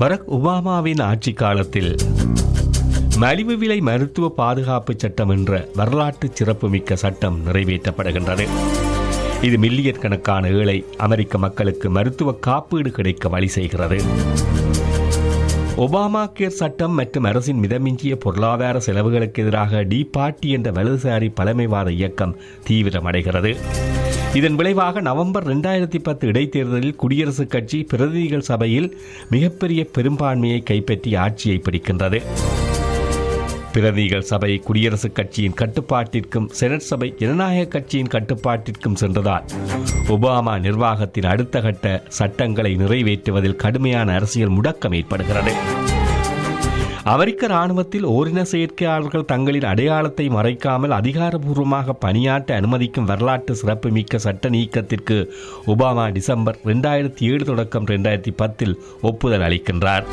Barack ஒபாமாவின் ஆட்சி காலத்தில் மலிவு விலை மருத்துவ பாதுகாப்பு சட்டம் என்ற வரலாற்று சிறப்புமிக்க சட்டம் நிறைவேற்றப்படுகின்றது இது மில்லியன் கணக்கான ஏழை அமெரிக்க மக்களுக்கு மருத்துவ காப்பீடு கிடைக்க வழி செய்கிறது ஒபாமா கேர் சட்டம் மற்றும் அரசின் மிதமிஞ்சிய பொருளாதார செலவுகளுக்கு எதிராக டி பார்ட்டி என்ற வலதுசாரி பழமைவாத இயக்கம் தீவிரமடைகிறது இதன் விளைவாக நவம்பர் இரண்டாயிரத்தி பத்து இடைத்தேர்தலில் குடியரசுக் கட்சி பிரதிநிதிகள் சபையில் மிகப்பெரிய பெரும்பான்மையை கைப்பற்றி ஆட்சியை பிடிக்கின்றது பிரதிநிதிகள் சபை குடியரசுக் கட்சியின் கட்டுப்பாட்டிற்கும் செனட் சபை ஜனநாயக கட்சியின் கட்டுப்பாட்டிற்கும் சென்றதால் ஒபாமா நிர்வாகத்தின் அடுத்த கட்ட சட்டங்களை நிறைவேற்றுவதில் கடுமையான அரசியல் முடக்கம் ஏற்படுகிறது அமெரிக்க ராணுவத்தில் ஓரின செயற்கையாளர்கள் தங்களின் அடையாளத்தை மறைக்காமல் அதிகாரபூர்வமாக பணியாற்ற அனுமதிக்கும் வரலாற்று சிறப்புமிக்க சட்ட நீக்கத்திற்கு ஒபாமா டிசம்பர் இரண்டாயிரத்தி ஏழு தொடக்கம் இரண்டாயிரத்தி பத்தில் ஒப்புதல் அளிக்கின்றார்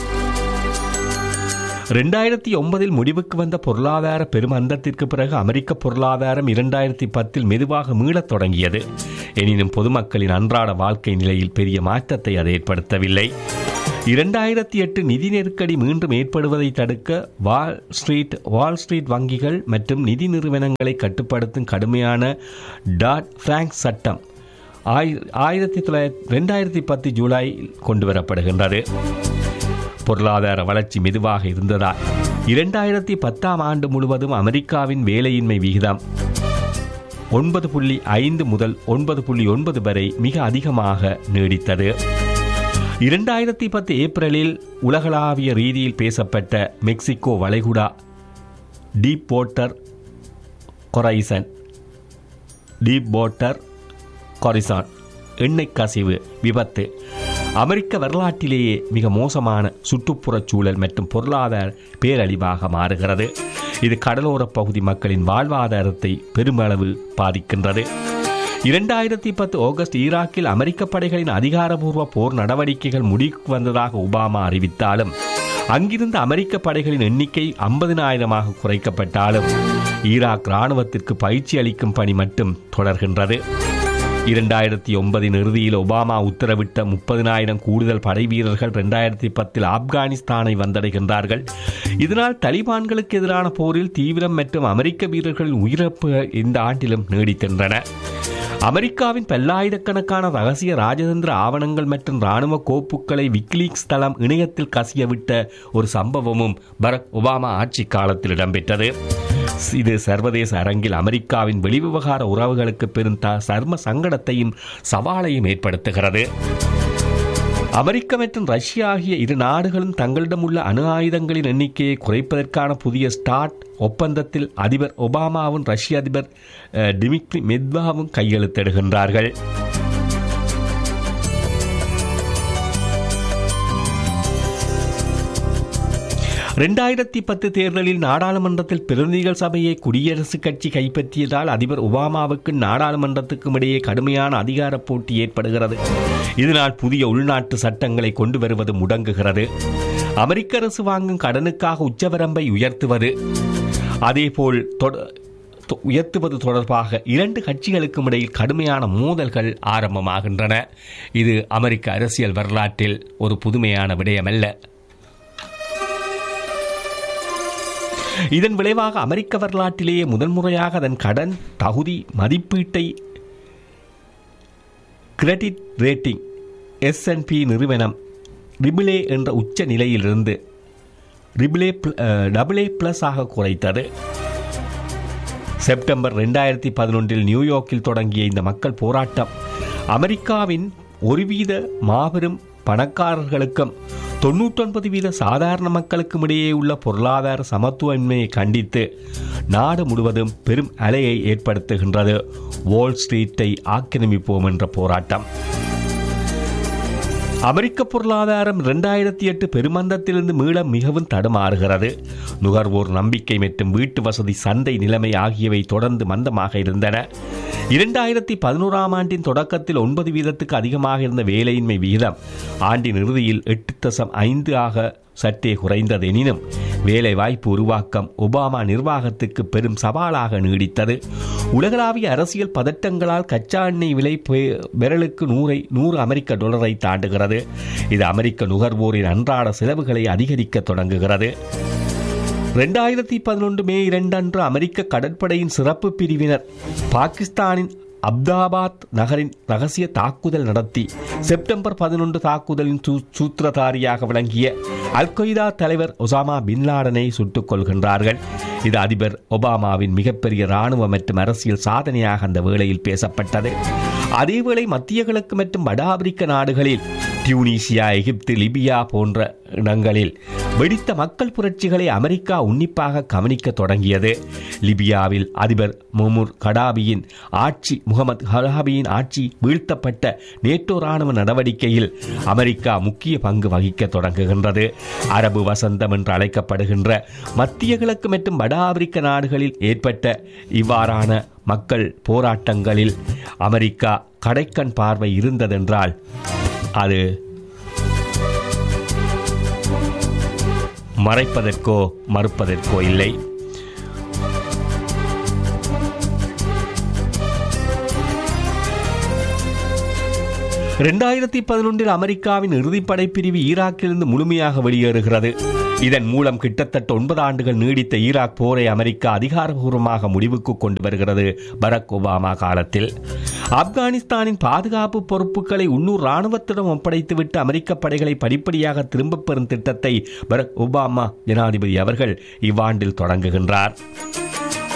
ரெண்டாயிரத்தி ஒன்பதில் முடிவுக்கு வந்த பொருளாதார பெருமந்தத்திற்கு பிறகு அமெரிக்க பொருளாதாரம் இரண்டாயிரத்தி பத்தில் மெதுவாக மீளத் தொடங்கியது எனினும் பொதுமக்களின் அன்றாட வாழ்க்கை நிலையில் பெரிய மாற்றத்தை அது ஏற்படுத்தவில்லை இரண்டாயிரத்தி எட்டு நிதி நெருக்கடி மீண்டும் ஏற்படுவதை தடுக்க வால் ஸ்ட்ரீட் வால் ஸ்ட்ரீட் வங்கிகள் மற்றும் நிதி நிறுவனங்களை கட்டுப்படுத்தும் கடுமையான டாட் பிராங்க் சட்டம் ஆயிரத்தி தொள்ளாயிரத்தி ரெண்டாயிரத்தி பத்து ஜூலை கொண்டு வரப்படுகின்றது பொருளாதார வளர்ச்சி மெதுவாக இருந்ததால் இரண்டாயிரத்தி பத்தாம் ஆண்டு முழுவதும் அமெரிக்காவின் வேலையின்மை விகிதம் ஒன்பது புள்ளி ஐந்து முதல் ஒன்பது புள்ளி ஒன்பது வரை மிக அதிகமாக நீடித்தது இரண்டாயிரத்தி பத்து ஏப்ரலில் உலகளாவிய ரீதியில் பேசப்பட்ட மெக்சிகோ வளைகுடா Deepwater Horizon Deepwater Horizon எண்ணெய் கசிவு விபத்து அமெரிக்க வரலாற்றிலேயே மிக மோசமான சுற்றுப்புறச் சூழல் மற்றும் பொருளாதார பேரழிவாக மாறுகிறது இது கடலோர பகுதி மக்களின் வாழ்வாதாரத்தை பெருமளவு பாதிக்கின்றது இரண்டாயிரத்தி பத்து ஆகஸ்ட் ஈராக்கில் அமெரிக்க படைகளின் அதிகாரபூர்வ போர் நடவடிக்கைகள் முடிவுக்கு வந்ததாக ஒபாமா அறிவித்தாலும் அங்கிருந்த அமெரிக்க படைகளின் எண்ணிக்கை ஐம்பதினாயிரமாக குறைக்கப்பட்டாலும் ஈராக் இராணுவத்திற்கு பயிற்சி அளிக்கும் பணி மட்டும் தொடர்கின்றது இரண்டாயிரத்தி ஒன்பதின் இறுதியில் ஒபாமா உத்தரவிட்ட முப்பதினாயிரம் கூடுதல் படை வீரர்கள் இரண்டாயிரத்தி பத்தில் ஆப்கானிஸ்தானை வந்தடைகின்றார்கள் இதனால் தலிபான்களுக்கு எதிரான போரில் தீவிரம் மற்றும் அமெரிக்க வீரர்களின் உயிரிழப்பு இந்த ஆண்டிலும் நீடிக்கின்றன அமெரிக்காவின் பல்லாயிரக்கணக்கான ரகசிய ராஜதந்திர ஆவணங்கள் மற்றும் ராணுவ கோப்புகளை விக்கிலீக்ஸ் தளம் இணையத்தில் கசியவிட்ட ஒரு சம்பவமும் பரக் ஒபாமா ஆட்சி காலத்தில் இடம்பெற்றது இது சர்வதேச அரங்கில் அமெரிக்காவின் வெளிவிவகார உறவுகளுக்கு பெரும் சர்ம சங்கடத்தையும் சவாலையும் ஏற்படுத்துகிறது அமெரிக்க மற்றும் ரஷ்யா ஆகிய இரு நாடுகளும் தங்களிடம் உள்ள அணு ஆயுதங்களின் எண்ணிக்கையை குறைப்பதற்கான புதிய ஸ்டார்ட் ஒப்பந்தத்தில் அதிபர் ஒபாமாவும் ரஷ்ய அதிபர் டிமிட்ரி மெத்வாவும் கையெழுத்திடுகின்றார்கள் ரெண்டாயிரத்தி பத்து தேர்தலில் நாடாளுமன்றத்தில் பிரதிநிதிகள் சபையை குடியரசுக் கட்சி கைப்பற்றியதால் அதிபர் ஒபாமாவுக்கும் நாடாளுமன்றத்துக்கும் இடையே கடுமையான அதிகார போட்டி ஏற்படுகிறது இதனால் புதிய உள்நாட்டு சட்டங்களை கொண்டு வருவது முடங்குகிறது அமெரிக்க அரசு வாங்கும் கடனுக்காக உச்சவரம்பை உயர்த்துவது அதேபோல் உயர்த்துவது தொடர்பாக இரண்டு கட்சிகளுக்கும் இடையில் கடுமையான மோதல்கள் ஆரம்பமாகின்றன இது அமெரிக்க அரசியல் வரலாற்றில் ஒரு புதுமையான விடயமல்ல இதன் விளைவாக அமெரிக்க வரலாற்றிலேயே முதல் முறையாக அதன் கடன் தகுதி மதிப்பீட்டை கிரெடிட் ரேட்டிங் எஸ்என்பி நிறுவனம் ரிபிளே என்ற உச்ச நிலையிலிருந்து ரிபிளே டபுள் ஏ பிளஸ் ஆக குறைத்தது செப்டம்பர் ரெண்டாயிரத்தி பதினொன்றில் நியூயார்க்கில் தொடங்கிய இந்த மக்கள் போராட்டம் அமெரிக்காவின் ஒரு வீத மாபெரும் பணக்காரர்களுக்கும் தொன்னூற்றொன்பது வீத சாதாரண மக்களுக்கும் இடையே உள்ள பொருளாதார சமத்துவமின்மையை கண்டித்து நாடு முழுவதும் பெரும் அலையை ஏற்படுத்துகின்றது வால் ஸ்ட்ரீட்டை ஆக்கிரமிப்போம் என்ற போராட்டம் அமெரிக்க பொருளாதாரம் இரண்டாயிரத்தி எட்டு பெருமந்தத்திலிருந்து மீள மிகவும் தடுமாறுகிறது நுகர்வோர் நம்பிக்கை மற்றும் வீட்டு வசதி சந்தை நிலைமை ஆகியவை தொடர்ந்து மந்தமாக இருந்தன இரண்டாயிரத்தி பதினோராம் ஆண்டின் தொடக்கத்தில் ஒன்பது வீதத்துக்கு அதிகமாக இருந்த வேலையின்மை விகிதம் ஆண்டின் இறுதியில் எட்டு தசம் ஐந்து ஆக சற்றே குறைந்தது எனினும் வேலை வாய்ப்பு உருவாக்கம் ஒபாமா நிர்வாகத்துக்கு பெரும் சவாலாக நீடித்தது உலகளாவிய அரசியல் பதட்டங்களால் கச்சா எண்ணெய் விலை பெ- விரலுக்கு நூறை நூறு அமெரிக்க டாலரை தாண்டுகிறது இது அமெரிக்க நுகர்வோரின் அன்றாட செலவுகளை அதிகரிக்க தொடங்குகிறது ரெண்டாயிரத்தி பதினொன்று மே இரண்டு அன்று அமெரிக்க கடற்படையின் சிறப்பு பிரிவினர் பாகிஸ்தானின் அப்தாபாத் நகரின் ரகசிய தாக்குதல் நடத்தி செப்டம்பர் பதினொன்று தாக்குதலின் சூ- சூத்திரதாரியாக விளங்கிய அல் கொய்தா தலைவர் ஒசாமா பின் லாடனை சுட்டுக் கொள்கின்றார்கள் இது அதிபர் ஒபாமாவின் மிகப்பெரிய ராணுவ மற்றும் அரசியல் சாதனையாக அந்த வேளையில் பேசப்பட்டது அதேவேளை மத்திய கிழக்கு மற்றும் வட ஆப்பிரிக்க நாடுகளில் டியூனிசியா எகிப்து லிபியா போன்ற இடங்களில் வெடித்த மக்கள் புரட்சிகளை அமெரிக்கா உன்னிப்பாக கவனிக்க தொடங்கியது லிபியாவில் அதிபர் முமுர் கடாபியின் ஆட்சி முகமது கடாபியின் ஆட்சி வீழ்த்தப்பட்ட நேட்டோ ராணுவ நடவடிக்கையில் அமெரிக்கா முக்கிய பங்கு வகிக்க தொடங்குகின்றது அரபு வசந்தம் என்று அழைக்கப்படுகின்ற மத்திய கிழக்கு மற்றும் வட ஆப்பிரிக்க நாடுகளில் ஏற்பட்ட இவ்வாறான மக்கள் போராட்டங்களில் அமெரிக்கா கடைக்கண் பார்வை இருந்ததென்றால் அது மறைப்பதற்கோ மறுப்பதற்கோ இல்லை ரெண்டாயிரத்தி பதினொன்றில் அமெரிக்காவின் இறுதிப்படை பிரிவு ஈராக்கிலிருந்து முழுமையாக வெளியேறுகிறது இதன் மூலம் கிட்டத்தட்ட ஒன்பது ஆண்டுகள் நீடித்த ஈராக் போரை அமெரிக்கா அதிகாரபூர்வமாக முடிவுக்கு கொண்டு வருகிறது பராக் ஒபாமா காலத்தில் ஆப்கானிஸ்தானின் பாதுகாப்பு பொறுப்புகளை உள்ளூர் ராணுவத்திடம் ஒப்படைத்துவிட்டு அமெரிக்க படைகளை படிப்படியாக திரும்பப் பெறும் திட்டத்தை பராக் ஒபாமா ஜனாதிபதி அவர்கள் இவ்வாண்டில் தொடங்குகின்றார்